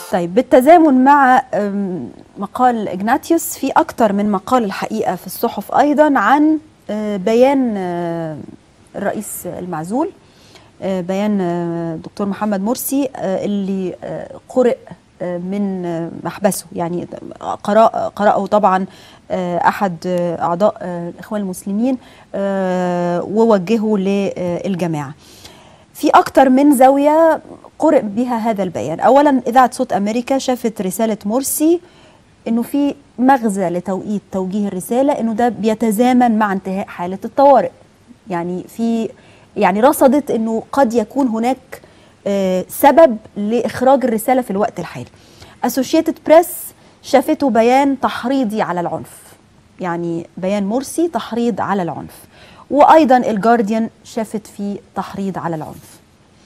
طيب بالتزامن مع أم، مقال إجناتيوس في أكتر من مقال الحقيقة في الصحف أيضا عن آه، بيان آه، الرئيس المعزول آه، بيان آه، دكتور محمد مرسي آه، اللي آه، قرئ آه، من آه، محبسه يعني قرأ قرأه طبعا آه، أحد آه، أعضاء آه، الإخوان المسلمين آه، ووجهه للجماعة في أكتر من زاوية قرئ بها هذا البيان أولا إذاعة صوت أمريكا شافت رسالة مرسي أنه في مغزى لتوقيت توجيه الرسالة أنه ده بيتزامن مع انتهاء حالة الطوارئ يعني في يعني رصدت أنه قد يكون هناك آه، سبب لإخراج الرسالة في الوقت الحالي أسوشيتد بريس شافته بيان تحريضي على العنف يعني بيان مرسي تحريض على العنف وايضا الجارديان شافت فيه تحريض على العنف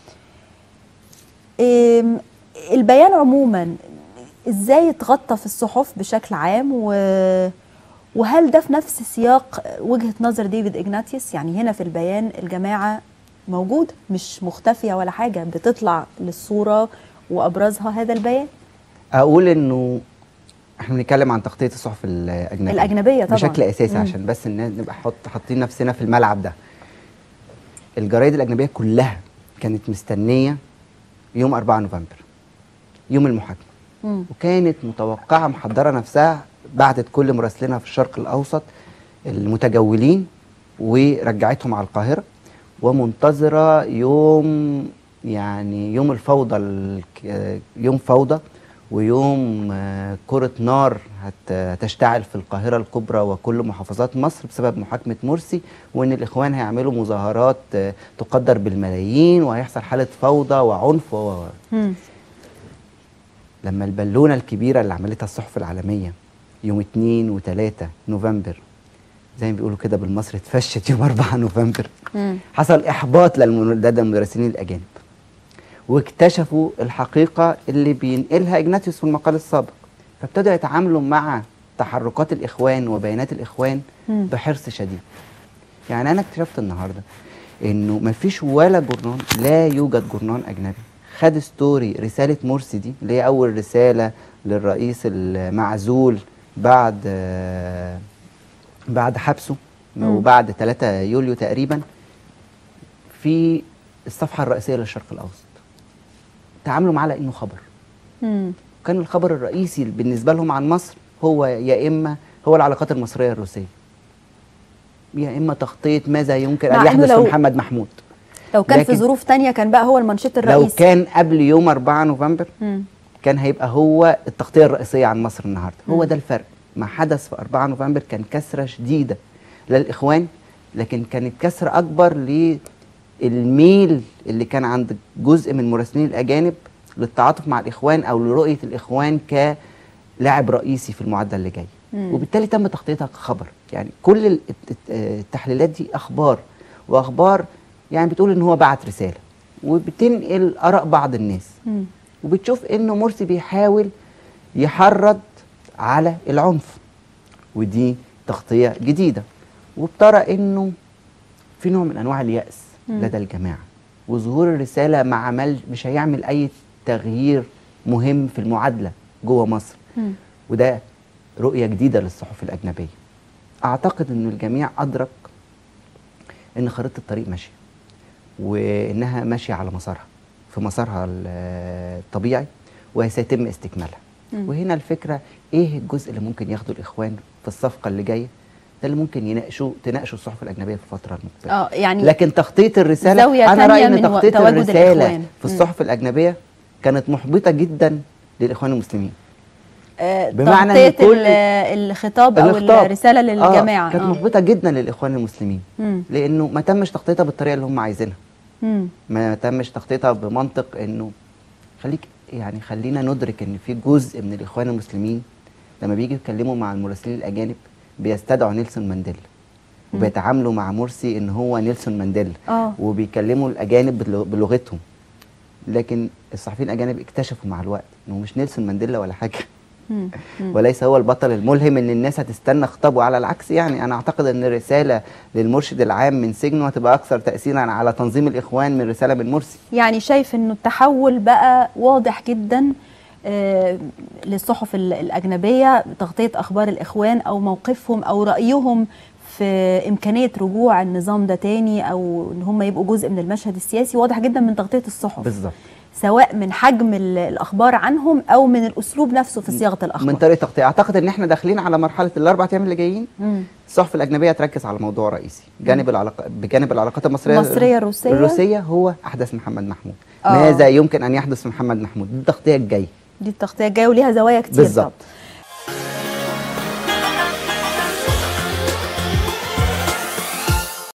إم، البيان عموما ازاي اتغطى في الصحف بشكل عام و وهل ده في نفس سياق وجهة نظر ديفيد إجناتيوس يعني هنا في البيان الجماعة موجودة مش مختفية ولا حاجة بتطلع للصورة وأبرزها هذا البيان اقول انه احنا بنتكلم عن تغطيه الصحف الاجنبيه الأجنبية طبعا بشكل اساسي مم. عشان بس الناس نبقى حط حاطين نفسنا في الملعب ده الجرايد الاجنبيه كلها كانت مستنيه يوم 4 نوفمبر يوم المحاكمه مم. وكانت متوقعه محضره نفسها بعتت كل مراسلينها في الشرق الاوسط المتجولين ورجعتهم على القاهره ومنتظره يوم يعني يوم الفوضى الك- يوم فوضى ويوم آه، كرة نار هت- هتشتعل في القاهرة الكبرى وكل محافظات مصر بسبب محاكمة مرسي وإن الإخوان هيعملوا مظاهرات آه، تقدر بالملايين وهيحصل حالة فوضى وعنف و و- مم. لما البالونه الكبيره اللي عملتها الصحف العالميه يوم 2 و3 نوفمبر زي ما بيقولوا كده بالمصري اتفشت يوم 4 نوفمبر مم. حصل احباط للمدرسين المدرسين الاجانب واكتشفوا الحقيقه اللي بينقلها اجناتيوس في المقال السابق فابتدوا يتعاملوا مع تحركات الاخوان وبيانات الاخوان مم. بحرص شديد يعني انا اكتشفت النهارده انه مفيش ولا جورنال لا يوجد جورنال اجنبي خد ستوري رساله مرسي دي اللي هي اول رساله للرئيس المعزول بعد آه، بعد حبسه مم. وبعد 3 يوليو تقريبا في الصفحه الرئيسيه للشرق الاوسط تعاملوا معاه لانه خبر مم. كان الخبر الرئيسي بالنسبه لهم عن مصر هو يا اما هو العلاقات المصريه الروسيه يا اما تغطيه ماذا يمكن مع ان إنه يحدث لو- لمحمد محمود لو كان في لكن- ظروف تانية كان بقى هو المانشيت لو الرئيسي كان قبل يوم 4 نوفمبر مم. كان هيبقى هو التغطيه الرئيسيه عن مصر النهارده هو مم. ده الفرق ما حدث في 4 نوفمبر كان كسره شديده للاخوان لكن كانت كسره اكبر للميل اللي كان عند جزء من المراسلين الاجانب للتعاطف مع الاخوان او لرؤيه الاخوان كلاعب رئيسي في المعادله اللي جايه مم. وبالتالي تم تغطيتها كخبر يعني كل ال- الت- التحليلات دي اخبار واخبار يعني بتقول ان هو بعت رساله وبتنقل اراء بعض الناس مم. وبتشوف انه مرسي بيحاول يحرض على العنف ودي تغطيه جديده وبترى انه في نوع من انواع الياس مم. لدى الجماعه وظهور الرساله ما عمل مش هيعمل اي تغيير مهم في المعادله جوه مصر مم. وده رؤيه جديده للصحف الاجنبيه اعتقد ان الجميع ادرك ان خريطه الطريق ماشيه وانها ماشيه على مسارها في مسارها ال- الطبيعي وسيتم استكمالها مم. وهنا الفكره ايه الجزء اللي ممكن ياخده الاخوان في الصفقه اللي جايه ده اللي ممكن يناقشوا تناقشوا الصحف الاجنبيه في الفتره المقبله اه يعني لكن تغطيه الرساله زاوية انا رايي تانية ان من و- تغطيه تواجد الرساله الإخوان. في مم. الصحف الاجنبيه كانت محبطه جدا للاخوان المسلمين آه، بمعنى إن تغطية كل- ال- الخطاب او الخطاب. الرسالة للجماعة آه كانت آه. محبطه جدا للاخوان المسلمين مم. لانه ما تمش تغطيتها بالطريقه اللي هم عايزينها مم. ما تمش تغطيتها بمنطق انه خليك يعني خلينا ندرك ان في جزء من الاخوان المسلمين لما بيجي يتكلموا مع المراسلين الاجانب بيستدعوا نيلسون مانديلا وبيتعاملوا مع مرسي ان هو نيلسون مانديلا اه وبيكلموا الاجانب بلغ- بلغتهم لكن الصحفيين الاجانب اكتشفوا مع الوقت انه مش نيلسون مانديلا ولا حاجه مم. مم. وليس هو البطل الملهم ان الناس هتستنى خطابه على العكس يعني انا اعتقد ان الرساله للمرشد العام من سجنه هتبقى اكثر تاثيرا على تنظيم الاخوان من رساله من مرسي يعني شايف انه التحول بقى واضح جدا آه، للصحف ال- الاجنبيه تغطيه اخبار الاخوان او موقفهم او رايهم في امكانيه رجوع النظام ده تاني او ان هم يبقوا جزء من المشهد السياسي واضح جدا من تغطيه الصحف بالظبط سواء من حجم ال- الاخبار عنهم او من الاسلوب نفسه في صياغه الاخبار من طريقه تغطيه اعتقد ان احنا داخلين على مرحله الاربع ايام اللي جايين مم. الصحف الاجنبيه تركز على موضوع رئيسي جانب العلاقه بجانب العلاقات المصريه المصرية الروسية. الروسيه هو احداث محمد محمود آه. ماذا يمكن ان يحدث في محمد محمود دي التغطيه الجايه دي التغطيه الجايه وليها زوايا كتير بالظبط. طبعاً.